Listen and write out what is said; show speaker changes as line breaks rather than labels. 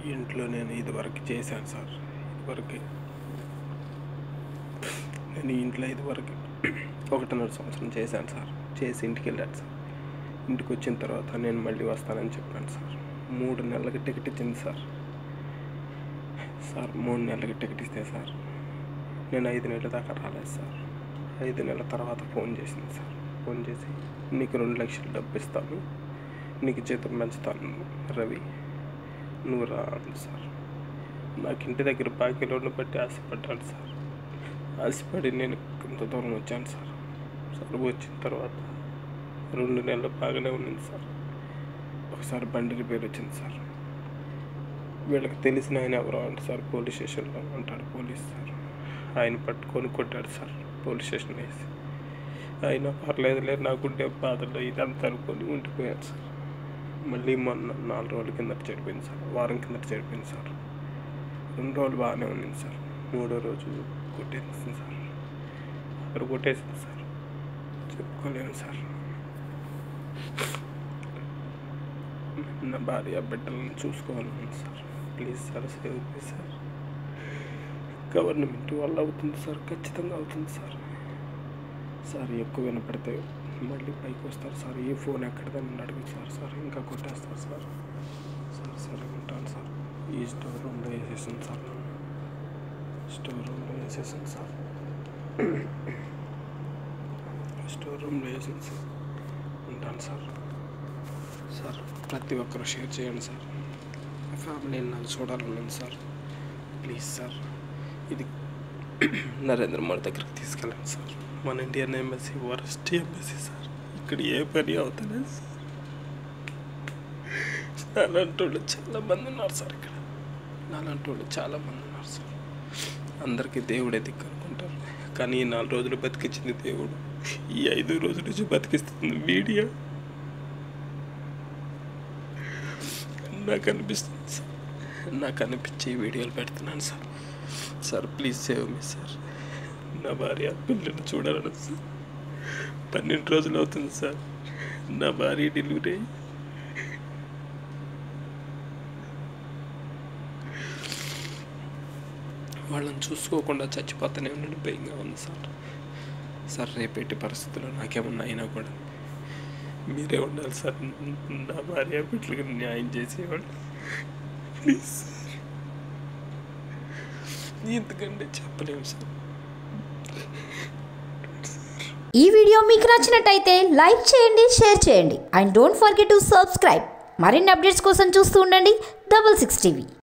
ఇంట్లో నేను ఇదివరకు చేశాను సార్ ఇదివరకు నేను ఈ ఇంట్లో ఇదివరకు ఒకటిన్నర సంవత్సరం చేశాను సార్ చేసి ఇంటికి వెళ్ళాను సార్ ఇంటికి వచ్చిన తర్వాత నేను మళ్ళీ వస్తానని చెప్పాను సార్ మూడు నెలలకి టికెట్ ఇచ్చింది సార్ సార్ మూడు నెలలకి టికెట్ ఇస్తే సార్ నేను ఐదు నెలల దాకా రాలేదు సార్ ఐదు నెలల తర్వాత ఫోన్ చేసింది సార్ ఫోన్ చేసి నీకు రెండు లక్షలు డబ్బు ఇస్తాను నీకు జీతం పెంచుతాను రవి నువ్వు రా అంది సార్ నాకు ఇంటి దగ్గర బాకీలోని బట్టి ఆశపడ్డాను సార్ ఆశపడి నేను ఇంత దూరం వచ్చాను సార్ సార్ వచ్చిన తర్వాత రెండు నెలలు బాగానే ఉన్నది సార్ ఒకసారి బండి రిపేర్ వచ్చింది సార్ వీళ్ళకి తెలిసిన ఆయన ఎవరో అంటే సార్ పోలీస్ స్టేషన్లో ఉంటాడు పోలీస్ సార్ ఆయన పట్టుకొని కొట్టాడు సార్ పోలీస్ స్టేషన్ వేసి అయినా పర్లేదులే నాకుండే బాధలు ఇదంతా అనుకొని ఉండిపోయాను సార్ మళ్ళీ మొన్న నాలుగు రోజుల కిందట చెడిపోయింది సార్ వారం కిందట చెడిపోయింది సార్ రెండు రోజులు బాగానే ఉన్నింది సార్ మూడో రోజు కొట్టేసింది సార్ అక్కడ కొట్టేసింది సార్ చెప్పుకోలేను సార్ నా భార్య బిడ్డలను చూసుకోవాలని sir please sir save me sir government వల్ల అవుతుంది సార్ ఖచ్చితంగా అవుతుంది సార్ సార్ ఎక్కువ వినపడితే మళ్ళీ పైకి వస్తారు సార్ ఈ ఫోన్ ఎక్కడదని అడుగు సార్ సార్ ఇంకా కొట్టేస్తారు సార్ సార్ సరే ఉంటాను సార్ ఈ స్టోర్ రూమ్లో వేసేసాను సార్ స్టోర్ రూమ్లో వేసేసాను సార్ స్టోర్ రూమ్లో వేసాను సార్ ఉంటాను సార్ సార్ ప్రతి ఒక్కరు షేర్ చేయండి సార్ మా ఫ్యామిలీని నాకు చూడాలన్నాను సార్ ప్లీజ్ సార్ ఇది నరేంద్ర మోడీ దగ్గరికి తీసుకెళ్ళండి సార్ మన Indian embassy worst embassy sir ఇక్కడ ఏ పని అవుతలేదు సార్ నాలాంటి వాళ్ళు చాలా మంది ఉన్నారు సార్ ఇక్కడ నాలాంటి వాళ్ళు చాలా మంది ఉన్నారు సార్ అందరికీ దేవుడే దిక్కు అనుకుంటారు కానీ ఈ నాలుగు రోజులు బతికించింది దేవుడు ఈ ఐదు రోజుల నుంచి బతికిస్తుంది మీడియా నాకు అనిపిస్తుంది సార్ నాకు అనిపించే ఈ వీడియోలు పెడుతున్నాను sir sir please save me sir నా భార్య పిల్లలు చూడాలని సార్ పన్నెండు రోజులు అవుతుంది సార్ నా భార్య డెలివరీ అయ్యి వాళ్ళని చూసుకోకుండా చచ్చిపోతానే ఉండడం భయంగా ఉంది సార్ సార్ రేపేటి పరిస్థితుల్లో నాకేమన్నా అయినా కూడా మీరే ఉండాలి సార్ నా భార్య బిడ్డలకు న్యాయం చేసేవాళ్ళు ప్లీజ్ ఎందుకంటే చెప్పలేము సార్
ఈ వీడియో మీకు నచ్చినట్టయితే లైక్ చేయండి షేర్ చేయండి and don't forget to subscribe మరిన్ని అప్డేట్స్ కోసం చూస్తూ ఉండండి డబల్ సిక్స్ టీవీ